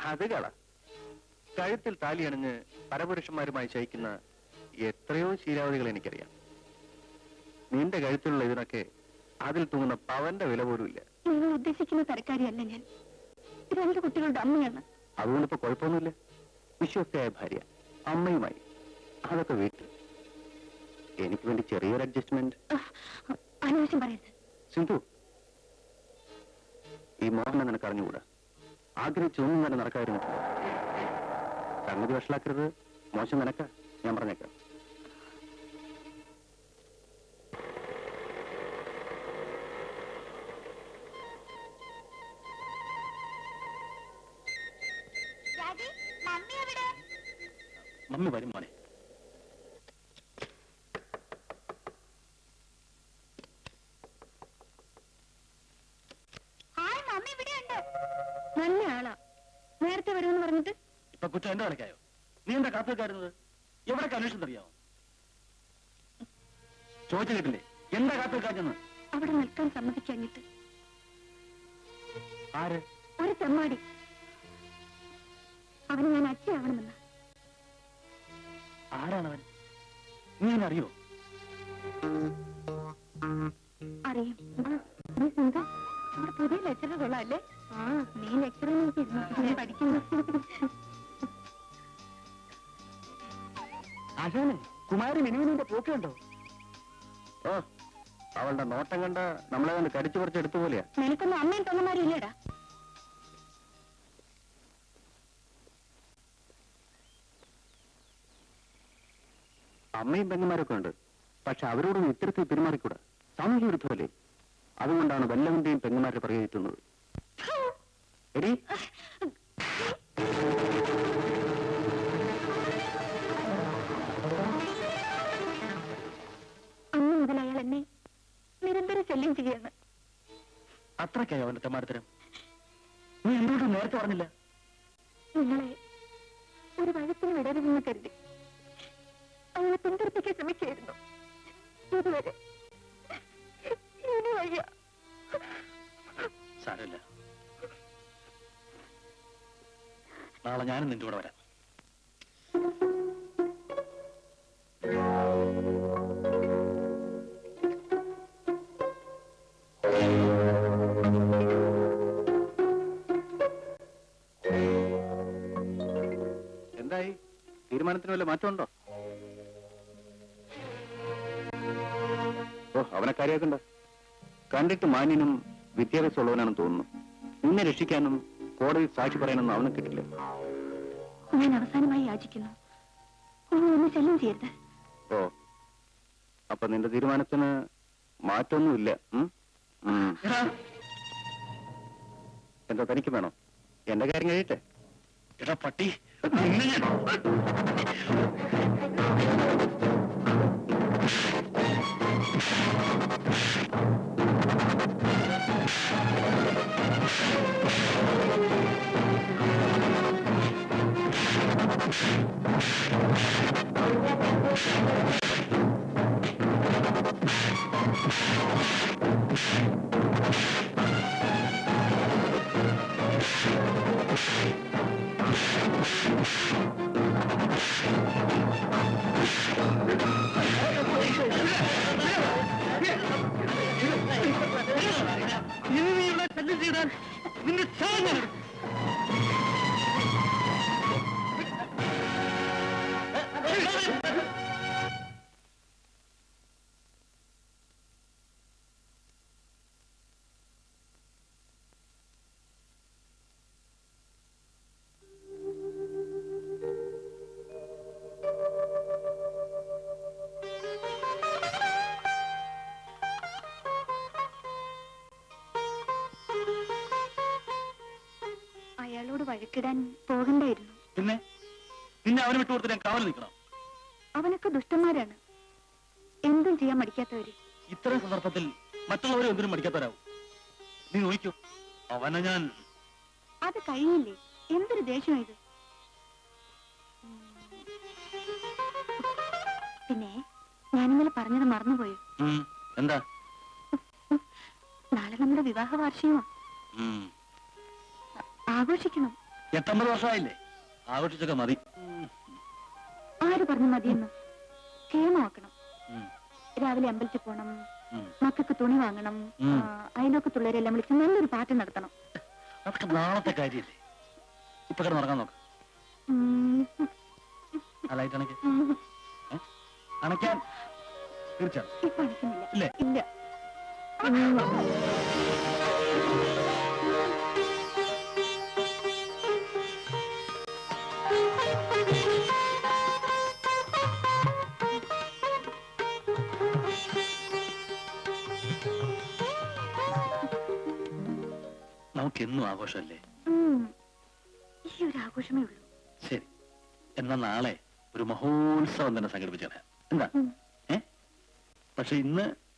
അത് കള കഴുത്തിൽ താലി അണിഞ്ഞ് പരപുരുഷന്മാരുമായി ശയിക്കുന്ന എത്രയോ ശീലാവധികൾ എനിക്കറിയാം നിന്റെ കഴുത്തിലുള്ള ഇതിനൊക്കെ അതിൽ തൂങ്ങുന്ന പവന്റെ വില പോലും ഇല്ല നിങ്ങൾ ഉദ്ദേശിക്കുന്ന തരക്കാരിയല്ല ഞാൻ രണ്ട് കുട്ടികളുടെ അമ്മയാണ് അതുകൊണ്ടിപ്പോ കുഴപ്പമൊന്നുമില്ല വിശ്വസ്തയായ ഭാര്യ അമ്മയുമായി അതൊക്കെ വീട്ടിൽ എനിക്ക് വേണ്ടി ചെറിയൊരു അഡ്ജസ്റ്റ്മെന്റ് ആഹ്, അനാവശ്യം പറയരുത് സിന്ധു ഈ മോഹനെ നിനക്ക് അറിഞ്ഞുകൂടാ ആഗ്രഹിച്ചൊന്നും തന്നെ നടക്കായിരുന്നു സംഗതി വഷളാക്കരുത് മോശം നിനക്ക ഞാൻ പറഞ്ഞേക്കാം മമ്മി വരും മോനെ ഹായ് മമ്മി ഇവിടെ ഉണ്ട് നല്ല ആളാ നേരത്തെ വരുമെന്ന് പറഞ്ഞിട്ട് ഇപ്പൊ കുറ്റം എന്റെ കണക്കായോ നീ എന്താ കാത്തുവെക്കാരുന്നത് എവിടെ അന്വേഷണം അറിയാമോ ചോദിച്ചു കേട്ടില്ലേ എന്താ കാത്തുവെക്കാഞ്ഞെന്ന് അവിടെ നിൽക്കാൻ സമ്മതിക്കഴിഞ്ഞിട്ട് ആര് ഒരു തെമ്മാടി അവന് ഞാൻ അച്ഛയാവണമെന്ന് ആരാണവൻ നീ എന്നെ അറിയോ അറിയും നീ സിന്ധു നമ്മുടെ പുതിയ ലെക്ചറർ കൊള്ളാല്ലേ ആ നീ ലെക്ചർ നോക്കിയിരുന്നു പഠിക്കുന്നു ആശാനെ കുമാരി മിനുവിനിന്റെ പോക്കുണ്ടോ ഓ അവളുടെ നോട്ടം കണ്ട നമ്മളെ കണ്ട് കടിച്ചു പറിച്ച് എടുത്തു പോലെയാ നിനക്കൊന്നും അമ്മയും തൊന്നമാരും ഇല്ലേടാ അമ്മയും പെങ്ങന്മാരൊക്കെ ഉണ്ട് പക്ഷെ അവരോടൊന്നും ഇത്തരത്തിൽ പെരുമാറിക്കൂടാ സാമൂഹ്യ വിരുദ്ധമല്ലേ അതുകൊണ്ടാണ് വല്ലവന്റെയും പെങ്ങന്മാരെ പ്രയോഗിക്കുന്നത് എടി അന്ന് മുതൽ അയാൾ എന്നെ നിരന്തരം ശല്യം ചെയ്യാണ് അത്രയ്ക്കായോ അവന്റെ തെമ്മാടത്തരം നീ എന്നോട് നേരത്തെ പറഞ്ഞില്ല നിങ്ങളെ ഒരു വഴക്കിന് വിടരുതെന്ന് കരുതി അയാളെ പിന്തിരിപ്പിക്കാൻ ശ്രമിക്കായിരുന്നു ഇതുവരെ ഇനി വയ്യ സാരമില്ല നാളെ ഞാനും നിന്റെ കൂടെ വരാം എന്തായി തീരുമാനത്തിന് വല്ല മാറ്റമുണ്ടോ ഓ അവനെ കാര്യമാക്കണ്ട കണ്ടിട്ട് മാന്യനും വിദ്യാഭ്യാസമുള്ളവനാണെന്ന് തോന്നുന്നു നിന്നെ രക്ഷിക്കാനും കോടതി സാക്ഷി പറയാനൊന്നും അവനെ കിട്ടില്ല ഞാൻ അവസാനമായി യാചിക്കുന്നു ഒന്നും എന്നെ ശല്യം ചെയ്യരുത് ഓ അപ്പൊ നിന്റെ തീരുമാനത്തിന് മാറ്റമൊന്നുമില്ല ഉം? ഉം. എന്താ തനിക്ക് വേണോ എന്റെ കാര്യം കഴിയട്ടെ എടാ പട്ടി അയാളോട് വഴക്കിടാൻ പോകണ്ടായിരുന്നു പിന്നെ നിന്നെ അവന് വിട്ടുകൊടുത്ത് ഞാൻ കാവൽ നിൽക്കണം അവനൊക്കെ ദുഷ്ടന്മാരാണ് എന്തും ചെയ്യാൻ മടിക്കാത്തവര് ഇത്തരം സന്ദർഭത്തിൽ മറ്റുള്ളവരെ ഒന്നിനും മടിക്കാത്തവരാവും നീ നോക്കൂ അവനെ ഞാൻ അത് കഴിയില്ലേ എന്തൊരു ദേഷ്യം ഇത് ഉം. പിന്നെ ഞാനിന്നലെ പറഞ്ഞത് മറന്നുപോയോ ഉം, എന്താ നാളെ നമ്മുടെ വിവാഹ വാർഷികമാ ഉം, ആഘോഷിക്കണം എട്ടൊമ്പത് വർഷമായില്ലേ ആഘോഷിച്ചൊക്കെ മതി ആര് പറഞ്ഞു മതിയെന്ന് ക്ഷേമമാക്കണം ഉം, രാവിലെ അമ്പലത്തിൽ പോണം ഉം. മക്കൾക്ക് തുണി വാങ്ങണം ഉം. ആ, അയൽവക്കത്തുള്ളവരെല്ലാം വിളിച്ച് നല്ലൊരു പാട്ട് നടത്തണം അതൊക്കെ നാളത്തെ കാര്യല്ലേ ഇപ്പൊ കിടന്ന് ഉറങ്ങാൻ നോക്ക് ഉം. ആ ലൈറ്റ് അണയ്ക്ക് ഉം. അണയ്ക്കാൻ തീർച്ചയായും ഇപ്പൊ അടിക്കുന്നില്ല ഇല്ലേ? ഇല്ല നമുക്ക് എന്നും ആഘോഷമല്ലേ ഉം. ഈ ഒരു ആഘോഷമേ ഉള്ളൂ ശരി എന്നാ നാളെ ഒരു മഹോത്സവം തന്നെ സംഘടിപ്പിച്ചേനെ എന്താ ഉം. ഏ പക്ഷെ ഇന്ന്